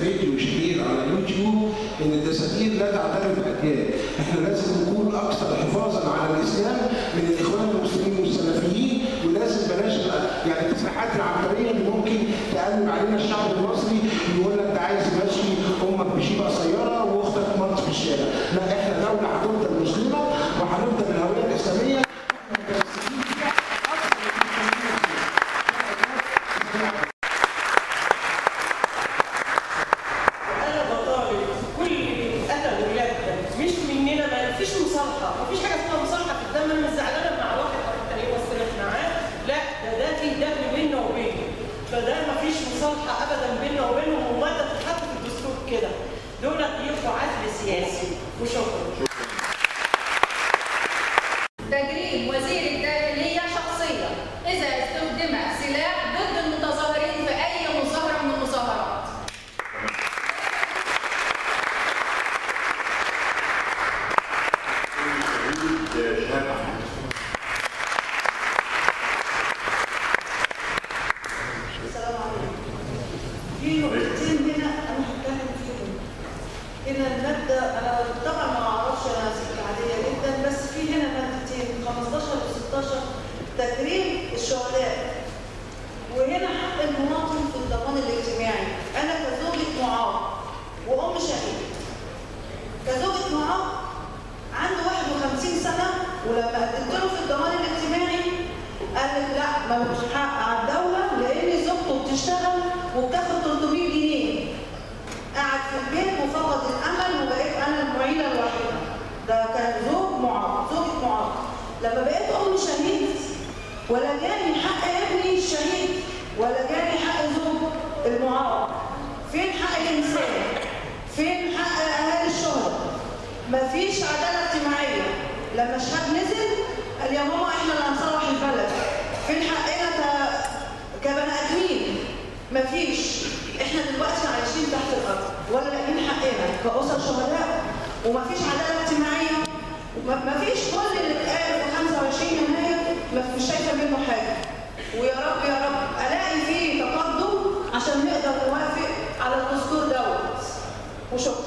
فيديو شهير على اليوتيوب ان الدساتير لا تعترف باجيال احنا لازم نكون اكثر حفاظا على الاسلام من الاخوان المسلمين والسلفيين ولازم بلاش بقى يعني التصريحات العنتريه اللي ممكن تقلب علينا الشعب المصري يقول لك ده عايز يمشي امك بشيبه قصيره واختك مرت في الشارع لا احنا دوله هتفضل مسلمه وهنفضل الهويه الاسلاميه احنا متمسكين بيها اكثر من المسلمين انا بطالب كل اللي قتل ولادنا مش مننا ما فيش مصالحه ما فيش حاجه اسمها مصالحه في الدم انا مش زعلانه مع واحد او التاني بصرف معاه لا ده ده في دم بيننا وبينه فده ما فيش مصالحه ابدا بيننا وبينهم وما تتحط في الدستور كده دول يبقوا عدل سياسي وشكرا تجريم وزير الداخلية شخصيا إذا استخدم سلاح ضد المتظاهرين في أي مظاهرة من المظاهرات. السلام عليكم. في نقطتين هنا انا هتكلم فيهم. هنا الماده انا طبعا ما اعرفش انا ست عاديه جدا بس في هنا مادتين 15 و 16 تكريم الشهداء. وهنا حق المواطن في الضمان الاجتماعي. انا كزوجة معاق وام شهيد. كزوجة معاق عنده 51 سنه ولما قدمت له في الضمان الاجتماعي قال لك لا ملوش حق على الدوله لان زوجته بتشتغل وبتاخد 300 جنيه قعد في البيت وفقد الامل وبقيت انا المعيله الوحيده ده كان زوج معاق زوجة معاق لما بقيت ام شهيد ولا جاني حق ابني الشهيد ولا جاني حق زوج المعاق فين حق الانسان فين حق اهالي الشهداء مفيش عداله اجتماعيه لما شهاب نزل قال يا ماما احنا اللي هنصلح البلد فين حقنا ك... كبني ادمين مفيش احنا دلوقتي عايشين تحت الارض ولا لاقيين حقنا كاسر شهداء ومفيش عداله اجتماعيه وم- مفيش كل اللي اتقال في 25 يناير ما- مش شايفه منه حاجه ويا رب يا رب الاقي فيه تقدم عشان نقدر نوافق على الدستور دوت وشكرا